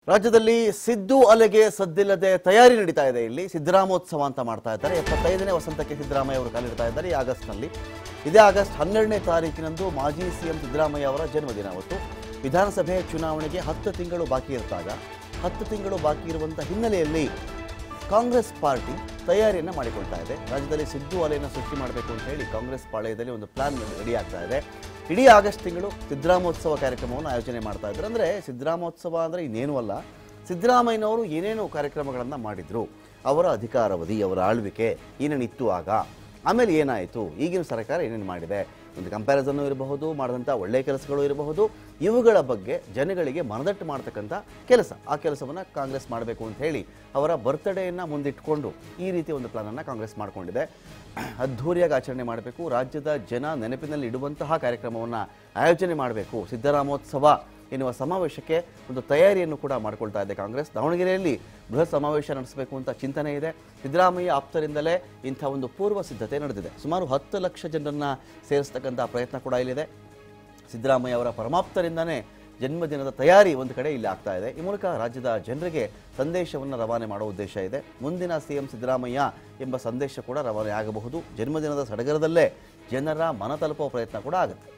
ರಾಜ್ಯದಲ್ಲಿ ಸಿದ್ದು ಅಲೆಗೆ ಸದ್ದಿಲ್ಲದೆ ತಯಾರಿ ನಡೀತಾ ಇದೆ ಇಲ್ಲಿ ಸಿದ್ದರಾಮೋತ್ಸವ ಅಂತ ಮಾಡ್ತಾ ಇದ್ದಾರೆ ಎಪ್ಪತ್ತೈದನೇ ವಸಂತಕ್ಕೆ ಸಿದ್ದರಾಮಯ್ಯ ಅವರು ಕಾಲಿಡ್ತಾ ಇದ್ದಾರೆ ಈ ಆಗಸ್ಟ್ನಲ್ಲಿ ಇದೇ ಆಗಸ್ಟ್ ಹನ್ನೆರಡನೇ ತಾರೀಕಿನಂದು ಮಾಜಿ ಸಿಎಂ ಸಿದ್ದರಾಮಯ್ಯ ಅವರ ಜನ್ಮದಿನ ಅವತ್ತು ವಿಧಾನಸಭೆ ಚುನಾವಣೆಗೆ ಹತ್ತು ತಿಂಗಳು ಬಾಕಿ ಇರುತ್ತಾಗ ಹತ್ತು ತಿಂಗಳು ಬಾಕಿ ಇರುವಂಥ ಹಿನ್ನೆಲೆಯಲ್ಲಿ ಕಾಂಗ್ರೆಸ್ ಪಾರ್ಟಿ ತಯಾರಿಯನ್ನು ಮಾಡಿಕೊಳ್ತಾ ಇದೆ ರಾಜ್ಯದಲ್ಲಿ ಸಿದ್ದು ಅಲೆಯನ್ನು ಸೃಷ್ಟಿ ಮಾಡಬೇಕು ಅಂತ ಹೇಳಿ ಕಾಂಗ್ರೆಸ್ ಪಾಳೆಯದಲ್ಲಿ ಒಂದು ಪ್ಲಾನ್ ರೆಡಿ ಆಗ್ತಾ ಇದೆ ಇಡೀ ಆಗಸ್ಟ್ ತಿಂಗಳು ಸಿದ್ದರಾಮೋತ್ಸವ ಕಾರ್ಯಕ್ರಮವನ್ನು ಆಯೋಜನೆ ಮಾಡ್ತಾ ಇದ್ದಾರೆ ಅಂದರೆ ಸಿದ್ದರಾಮೋತ್ಸವ ಅಂದರೆ ಇನ್ನೇನು ಅಲ್ಲ ಸಿದ್ದರಾಮಯ್ಯನವರು ಏನೇನು ಕಾರ್ಯಕ್ರಮಗಳನ್ನು ಮಾಡಿದ್ರು ಅವರ ಅಧಿಕಾರಾವಧಿ ಅವರ ಆಳ್ವಿಕೆ ಏನೇನಿತ್ತು ಆಗ ಆಮೇಲೆ ಏನಾಯಿತು ಈಗಿನ ಸರ್ಕಾರ ಏನೇನು ಮಾಡಿದೆ ಒಂದು ಕಂಪ್ಯಾರಿಸನ್ನು ಇರಬಹುದು ಮಾಡಿದಂಥ ಒಳ್ಳೆಯ ಕೆಲಸಗಳು ಇರಬಹುದು ಇವುಗಳ ಬಗ್ಗೆ ಜನಗಳಿಗೆ ಮನದಟ್ಟು ಮಾಡ್ತಕ್ಕಂಥ ಕೆಲಸ ಆ ಕೆಲಸವನ್ನು ಕಾಂಗ್ರೆಸ್ ಮಾಡಬೇಕು ಅಂತ ಹೇಳಿ ಅವರ ಬರ್ತ್ಡೇಯನ್ನು ಮುಂದಿಟ್ಕೊಂಡು ಈ ರೀತಿ ಒಂದು ಪ್ಲಾನನ್ನು ಕಾಂಗ್ರೆಸ್ ಮಾಡಿಕೊಂಡಿದೆ ಅದ್ಧೂರಿಯಾಗಿ ಆಚರಣೆ ಮಾಡಬೇಕು ರಾಜ್ಯದ ಜನ ನೆನಪಿನಲ್ಲಿ ಇಡುವಂತಹ ಕಾರ್ಯಕ್ರಮವನ್ನು ಆಯೋಜನೆ ಮಾಡಬೇಕು ಸಿದ್ದರಾಮೋತ್ಸವ ಎನ್ನುವ ಸಮಾವೇಶಕ್ಕೆ ಒಂದು ತಯಾರಿಯನ್ನು ಕೂಡ ಮಾಡಿಕೊಳ್ತಾ ಇದೆ ಕಾಂಗ್ರೆಸ್ ದಾವಣಗೆರೆಯಲ್ಲಿ ಬೃಹತ್ ಸಮಾವೇಶ ನಡೆಸಬೇಕು ಅಂತ ಚಿಂತನೆ ಇದೆ ಸಿದ್ದರಾಮಯ್ಯ ಆಪ್ತರಿಂದಲೇ ಇಂಥ ಒಂದು ಪೂರ್ವ ಸಿದ್ಧತೆ ನಡೆದಿದೆ ಸುಮಾರು ಹತ್ತು ಲಕ್ಷ ಜನರನ್ನ ಸೇರಿಸ್ತಕ್ಕಂಥ ಪ್ರಯತ್ನ ಕೂಡ ಇಲ್ಲಿದೆ ಸಿದ್ದರಾಮಯ್ಯ ಅವರ ಪರಮಾಪ್ತರಿಂದನೇ ಜನ್ಮದಿನದ ತಯಾರಿ ಒಂದು ಕಡೆ ಇಲ್ಲಿ ಆಗ್ತಾ ಇದೆ ಈ ಮೂಲಕ ರಾಜ್ಯದ ಜನರಿಗೆ ಸಂದೇಶವನ್ನು ರವಾನೆ ಮಾಡುವ ಉದ್ದೇಶ ಇದೆ ಮುಂದಿನ ಸಿಎಂ ಸಿದ್ದರಾಮಯ್ಯ ಎಂಬ ಸಂದೇಶ ಕೂಡ ರವಾನೆ ಆಗಬಹುದು ಜನ್ಮದಿನದ ಸಡಗರದಲ್ಲೇ ಜನರ ಮನ ತಲುಪುವ ಪ್ರಯತ್ನ ಕೂಡ ಆಗುತ್ತೆ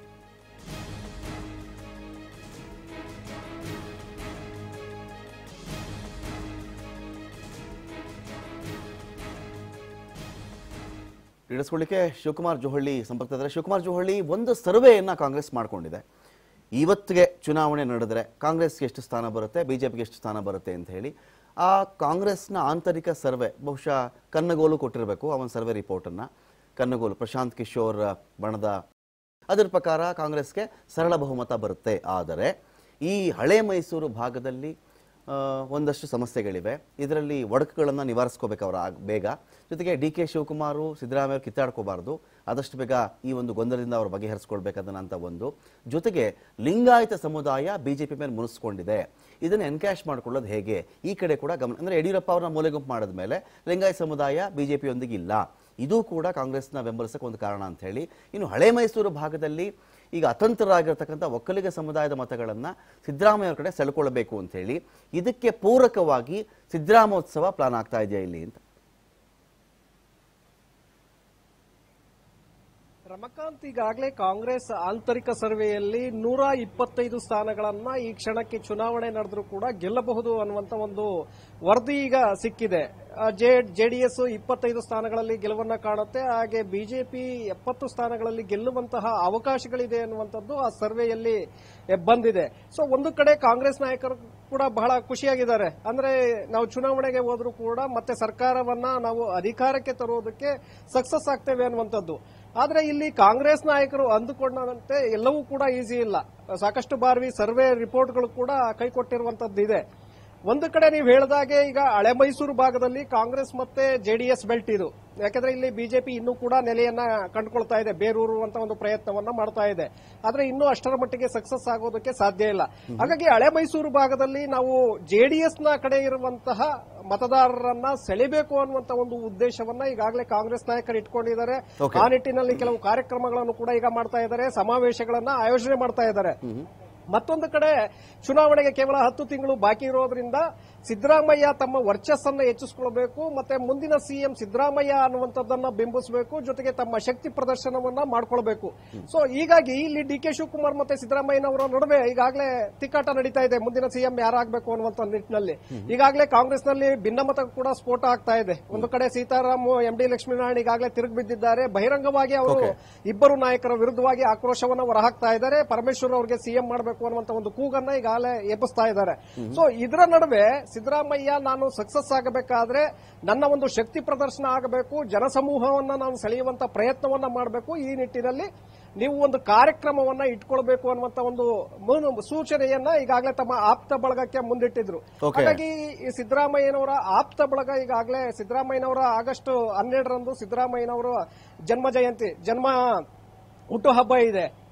ಇಳಿಸ್ಕೊಳ್ಳಿಕ್ಕೆ ಶಿವಕುಮಾರ್ ಜೋಹಳ್ಳಿ ಸಂಪರ್ಕದಲ್ಲಿ ಶಿವಕುಮಾರ್ ಜೋಹಳ್ಳಿ ಒಂದು ಸರ್ವೆಯನ್ನು ಕಾಂಗ್ರೆಸ್ ಮಾಡಿಕೊಂಡಿದೆ ಇವತ್ತಿಗೆ ಚುನಾವಣೆ ನಡೆದರೆ ಕಾಂಗ್ರೆಸ್ಗೆ ಎಷ್ಟು ಸ್ಥಾನ ಬರುತ್ತೆ ಬಿಜೆಪಿಗೆ ಎಷ್ಟು ಸ್ಥಾನ ಬರುತ್ತೆ ಅಂತ ಹೇಳಿ ಆ ಕಾಂಗ್ರೆಸ್ನ ಆಂತರಿಕ ಸರ್ವೆ ಬಹುಶಃ ಕನ್ನಗೋಲು ಕೊಟ್ಟಿರಬೇಕು ಆ ಒಂದು ಸರ್ವೆ ರಿಪೋರ್ಟನ್ನು ಕನ್ನಗೋಲು ಪ್ರಶಾಂತ್ ಕಿಶೋರ್ ಬಣದ ಅದರ ಪ್ರಕಾರ ಕಾಂಗ್ರೆಸ್ಗೆ ಸರಳ ಬಹುಮತ ಬರುತ್ತೆ ಆದರೆ ಈ ಹಳೆ ಮೈಸೂರು ಭಾಗದಲ್ಲಿ ಆ, ಒಂದಷ್ಟು ಸಮಸ್ಯೆಗಳಿವೆ ಇದರಲ್ಲಿ ಒಡಕುಗಳನ್ನು ನಿವಾರಿಸ್ಕೋಬೇಕು ಅವರ ಆಗ್- ಬೇಗ ಜೊತೆಗೆ ಡಿ ಕೆ ಶಿವಕುಮಾರು ಸಿದ್ದರಾಮಯ್ಯ ಕಿತ್ತಾಡ್ಕೋಬಾರ್ದು ಆದಷ್ಟು ಬೇಗ ಈ ಒಂದು ಗೊಂದಲದಿಂದ ಅವರು ಬಗೆಹರಿಸ್ಕೊಳ್ಬೇಕದನ್ನ ಅಂತ ಒಂದು ಜೊತೆಗೆ ಲಿಂಗಾಯತ ಸಮುದಾಯ ಬಿಜೆಪಿ ಮೇಲೆ ಮುನಿಸ್ಕೊಂಡಿದೆ ಇದನ್ನು ಎನ್ಕ್ಯಾಶ್ ಮಾಡ್ಕೊಳ್ಳೋದು ಹೇಗೆ ಈ ಕಡೆ ಕೂಡ ಗಮನ ಅಂದರೆ ಯಡಿಯೂರಪ್ಪ ಅವರನ್ನ ಮೂಲೆಗುಂಪು ಮಾಡಿದ ಮೇಲೆ ಲಿಂಗಾಯತ ಸಮುದಾಯ ಬಿಜೆಪಿಯೊಂದಿಗೆ ಇಲ್ಲ ಇದು ಕೂಡ ಕಾಂಗ್ರೆಸ್ನ ಬೆಂಬಲಿಸಕ್ಕೆ ಒಂದು ಕಾರಣ ಅಂತ ಹೇಳಿ ಇನ್ನು ಹಳೆ ಮೈಸೂರು ಭಾಗದಲ್ಲಿ ಈಗ ಅತಂತ್ರರಾಗಿರ್ತಕ್ಕಂಥ ಒಕ್ಕಲಿಗ ಸಮುದಾಯದ ಮತಗಳನ್ನು ಸಿದ್ದರಾಮಯ್ಯ ಅವ್ರ ಕಡೆ ಸೆಳ್ಕೊಳ್ಬೇಕು ಅಂತ ಹೇಳಿ ಇದಕ್ಕೆ ಪೂರಕವಾಗಿ ಸಿದ್ದರಾಮೋತ್ಸವ ಪ್ಲಾನ್ ಆಗ್ತಾ ಇದೆಯಾ ಇಲ್ಲಿ ಅಂತ ರಮಕಾಂತ್ ಈಗಾಗಲೇ ಕಾಂಗ್ರೆಸ್ ಆಂತರಿಕ ಸರ್ವೆಯಲ್ಲಿ ನೂರ ಇಪ್ಪತ್ತೈದು ಸ್ಥಾನಗಳನ್ನ ಈ ಕ್ಷಣಕ್ಕೆ ಚುನಾವಣೆ ನಡೆದರೂ ಕೂಡ ಗೆಲ್ಲಬಹುದು ಅನ್ನುವಂತ ಒಂದು ವರದಿ ಈಗ ಸಿಕ್ಕಿದೆ ಜೆಡಿಎಸ್ ಇಪ್ಪತ್ತೈದು ಸ್ಥಾನಗಳಲ್ಲಿ ಗೆಲುವನ್ನ ಕಾಣುತ್ತೆ ಹಾಗೆ ಬಿಜೆಪಿ ಎಪ್ಪತ್ತು ಸ್ಥಾನಗಳಲ್ಲಿ ಗೆಲ್ಲುವಂತಹ ಅವಕಾಶಗಳಿದೆ ಅನ್ನುವಂಥದ್ದು ಆ ಸರ್ವೆಯಲ್ಲಿ ಬಂದಿದೆ ಸೊ ಒಂದು ಕಡೆ ಕಾಂಗ್ರೆಸ್ ನಾಯಕರು ಕೂಡ ಬಹಳ ಖುಷಿಯಾಗಿದ್ದಾರೆ ಅಂದ್ರೆ ನಾವು ಚುನಾವಣೆಗೆ ಹೋದ್ರೂ ಕೂಡ ಮತ್ತೆ ಸರ್ಕಾರವನ್ನ ನಾವು ಅಧಿಕಾರಕ್ಕೆ ತರುವುದಕ್ಕೆ ಸಕ್ಸಸ್ ಆಗ್ತೇವೆ ಅನ್ನುವಂಥದ್ದು ಆದ್ರೆ ಇಲ್ಲಿ ಕಾಂಗ್ರೆಸ್ ನಾಯಕರು ಅಂದುಕೊಂಡಂತೆ ಎಲ್ಲವೂ ಕೂಡ ಈಸಿ ಇಲ್ಲ ಸಾಕಷ್ಟು ಬಾರಿ ಸರ್ವೆ ರಿಪೋರ್ಟ್ಗಳು ಕೂಡ ಕೈ ಕೊಟ್ಟಿರುವಂತದ್ದು ಇದೆ ಒಂದು ಕಡೆ ನೀವು ಹೇಳಿದಾಗೆ ಈಗ ಹಳೆ ಮೈಸೂರು ಭಾಗದಲ್ಲಿ ಕಾಂಗ್ರೆಸ್ ಮತ್ತೆ ಜೆಡಿಎಸ್ ಬೆಲ್ಟ್ ಇದು ಯಾಕಂದ್ರೆ ಇಲ್ಲಿ ಬಿಜೆಪಿ ಇನ್ನೂ ಕೂಡ ನೆಲೆಯನ್ನ ಕಂಡುಕೊಳ್ತಾ ಇದೆ ಬೇರೂರು ಅಂತ ಒಂದು ಪ್ರಯತ್ನವನ್ನ ಮಾಡ್ತಾ ಇದೆ ಆದ್ರೆ ಇನ್ನೂ ಅಷ್ಟರ ಮಟ್ಟಿಗೆ ಸಕ್ಸಸ್ ಆಗೋದಕ್ಕೆ ಸಾಧ್ಯ ಇಲ್ಲ ಹಾಗಾಗಿ ಹಳೆ ಮೈಸೂರು ಭಾಗದಲ್ಲಿ ನಾವು ಜೆಡಿಎಸ್ ನ ಕಡೆ ಇರುವಂತಹ ಮತದಾರರನ್ನ ಸೆಳೆಬೇಕು ಅನ್ನುವಂತ ಒಂದು ಉದ್ದೇಶವನ್ನ ಈಗಾಗಲೇ ಕಾಂಗ್ರೆಸ್ ನಾಯಕರು ಇಟ್ಕೊಂಡಿದ್ದಾರೆ Okay. ಆ ನಿಟ್ಟಿನಲ್ಲಿ ಕೆಲವು ಕಾರ್ಯಕ್ರಮಗಳನ್ನು ಕೂಡ ಈಗ ಮಾಡ್ತಾ ಇದ್ದಾರೆ ಸಮಾವೇಶಗಳನ್ನ ಆಯೋಜನೆ ಮಾಡ್ತಾ ಇದ್ದಾರೆ ಮತ್ತೊಂದು ಕಡೆ ಚುನಾವಣೆಗೆ ಕೇವಲ ಹತ್ತು ತಿಂಗಳು ಬಾಕಿ ಇರೋದ್ರಿಂದ ಸಿದ್ದರಾಮಯ್ಯ ತಮ್ಮ ವರ್ಚಸ್ಸನ್ನ ಹೆಚ್ಚಿಸಿಕೊಳ್ಬೇಕು ಮತ್ತೆ ಮುಂದಿನ ಸಿಎಂ ಸಿದ್ದರಾಮಯ್ಯ ಅನ್ನುವಂಥದ್ದನ್ನ ಬಿಂಬಿಸಬೇಕು ಜೊತೆಗೆ ತಮ್ಮ ಶಕ್ತಿ ಪ್ರದರ್ಶನವನ್ನ ಮಾಡ್ಕೊಳ್ಬೇಕು ಸೊ ಹೀಗಾಗಿ ಇಲ್ಲಿ ಡಿ ಕೆ ಶಿವಕುಮಾರ್ ಮತ್ತೆ ಸಿದ್ದರಾಮಯ್ಯನವರ ನಡುವೆ ಈಗಾಗಲೇ ತಿಕ್ಕಾಟ ನಡೀತಾ ಇದೆ ಮುಂದಿನ ಸಿಎಂ ಯಾರಾಗಬೇಕು ಅನ್ನುವಂಥ ನಿಟ್ಟಿನಲ್ಲಿ ಈಗಾಗಲೇ ಕಾಂಗ್ರೆಸ್ನಲ್ಲಿ ಭಿನ್ನಮತ ಕೂಡ ಸ್ಫೋಟ ಆಗ್ತಾ ಇದೆ ಒಂದು ಕಡೆ ಸೀತಾರಾಮ್ ಎಂ ಡಿ ಲಕ್ಷ್ಮೀನಾರಾಯಣ ಈಗಾಗಲೇ ತಿರುಗಿ ಬಿದ್ದಿದ್ದಾರೆ ಬಹಿರಂಗವಾಗಿ ಅವರು Okay. ಇಬ್ಬರು ನಾಯಕರ ವಿರುದ್ಧವಾಗಿ ಆಕ್ರೋಶವನ್ನ ಹೊರಹಾಕ್ತಾ ಇದ್ದಾರೆ ಪರಮೇಶ್ವರ್ ಅವರಿಗೆ ಸಿಎಂ ಮಾಡಬೇಕು ಅನ್ನುವಂತ ಒಂದು ಕೂಗನ್ನ ಈಗಾಗಲೇ ಎಬ್ಬಿಸ್ತಾ ಇದ್ದಾರೆ ಸೊ ಇದರ ನಡುವೆ ಸಿದ್ದರಾಮಯ್ಯ ನಾನು ಸಕ್ಸಸ್ ಆಗಬೇಕಾದ್ರೆ ನನ್ನ ಒಂದು ಶಕ್ತಿ ಪ್ರದರ್ಶನ ಆಗಬೇಕು ಜನಸಮೂಹವನ್ನ ನಾನು ಸೆಳೆಯುವಂತ ಪ್ರಯತ್ನವನ್ನ ಮಾಡಬೇಕು ಈ ನಿಟ್ಟಿನಲ್ಲಿ ನೀವು ಒಂದು ಕಾರ್ಯಕ್ರಮವನ್ನ ಇಟ್ಕೊಳ್ಬೇಕು ಅನ್ನುವಂತ ಒಂದು ಮುನ್- ಸೂಚನೆಯನ್ನ ಈಗಾಗಲೇ ತಮ್ಮ ಆಪ್ತ ಬಳಗಕ್ಕೆ ಮುಂದಿಟ್ಟಿದ್ರು Okay. ಹಾಗಾಗಿ ಈ ಸಿದ್ದರಾಮಯ್ಯನವರ ಆಪ್ತ ಬಳಗ ಈಗಾಗಲೇ ಸಿದ್ದರಾಮಯ್ಯನವರ ಆಗಸ್ಟ್ ಹನ್ನೆರಡರಂದು ಸಿದ್ದರಾಮಯ್ಯನವರ ಜನ್ಮ ಜಯಂತಿ ಜನ್ಮ ಹುಟ್ಟುಹಬ್ಬ ಇದೆ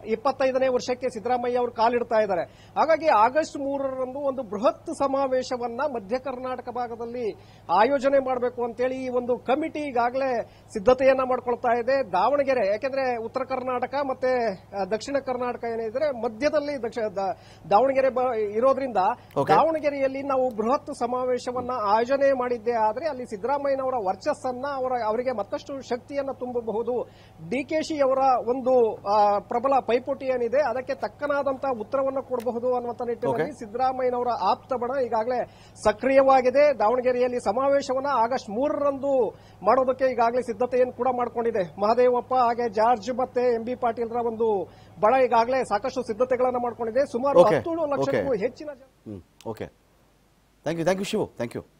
ಇಪ್ಪತ್ತೈದನೇ ವರ್ಷಕ್ಕೆ ಸಿದ್ದರಾಮಯ್ಯ ಅವರು ಕಾಲಿಡ್ತಾ ಇದ್ದಾರೆ ಹಾಗಾಗಿ ಆಗಸ್ಟ್ ಮೂರರಂದು ಒಂದು ಬೃಹತ್ ಸಮಾವೇಶವನ್ನ ಮಧ್ಯ ಕರ್ನಾಟಕ ಭಾಗದಲ್ಲಿ ಆಯೋಜನೆ ಮಾಡಬೇಕು ಅಂತೇಳಿ ಈ ಒಂದು ಕಮಿಟಿ ಈಗಾಗಲೇ ಸಿದ್ಧತೆಯನ್ನ ಮಾಡ್ಕೊಳ್ತಾ ಇದೆ ದಾವಣಗೆರೆ ಯಾಕೆಂದ್ರೆ ಉತ್ತರ ಕರ್ನಾಟಕ ಮತ್ತೆ ಆ, ದಕ್ಷಿಣ ಕರ್ನಾಟಕ ಏನಿದ್ರೆ ಮಧ್ಯದಲ್ಲಿ ದಕ್ಷ- ದ- ದಾವಣಗೆರೆ ಬ- ಇರೋದ್ರಿಂದ Okay. ದಾವಣಗೆರೆಯಲ್ಲಿ ನಾವು ಬೃಹತ್ ಸಮಾವೇಶವನ್ನ ಆಯೋಜನೆ ಮಾಡಿದ್ದೇ ಆದ್ರೆ ಅಲ್ಲಿ ಸಿದ್ದರಾಮಯ್ಯನವರ ವರ್ಚಸ್ಸನ್ನ ಅವರ ಅವರಿಗೆ ಮತ್ತಷ್ಟು ಶಕ್ತಿಯನ್ನ ತುಂಬಬಹುದು ಡಿಕೆಶಿ ಅವರ ಒಂದು ಆ, ಪ್ರಬಲ ಪೈಪೋಟಿ ಏನಿದೆ ಅದಕ್ಕೆ ತಕ್ಕನಾದಂತಹ ಉತ್ತರವನ್ನು ಕೊಡಬಹುದು ಅನ್ನುವಂತ ನಿಟ್ಟಿನಲ್ಲಿ ಸಿದ್ದರಾಮಯ್ಯನವರ ಆಪ್ತ ಬಣ ಈಗಾಗಲೇ ಸಕ್ರಿಯವಾಗಿದೆ ದಾವಣಗೆರೆಯಲ್ಲಿ ಸಮಾವೇಶವನ್ನ ಆಗಸ್ಟ್ ಮೂರರಂದು ಮಾಡೋದಕ್ಕೆ ಈಗಾಗಲೇ ಸಿದ್ಧತೆಯನ್ನು ಕೂಡ ಮಾಡಿಕೊಂಡಿದೆ ಮಹದೇವಪ್ಪ ಹಾಗೆ ಜಾರ್ಜ್ ಮತ್ತೆ ಎಂ ಬಿ ಪಾಟೀಲ್ರ ಒಂದು ಬಣ ಈಗಾಗಲೇ ಸಾಕಷ್ಟು ಸಿದ್ಧತೆಗಳನ್ನ ಮಾಡ್ಕೊಂಡಿದೆ ಸುಮಾರು Okay. ಹತ್ತು ಲಕ್ಷಕ್ಕೂ Okay. ಹೆಚ್ಚಿನ ಜನ hmm okay thank you thank you Shivu thank you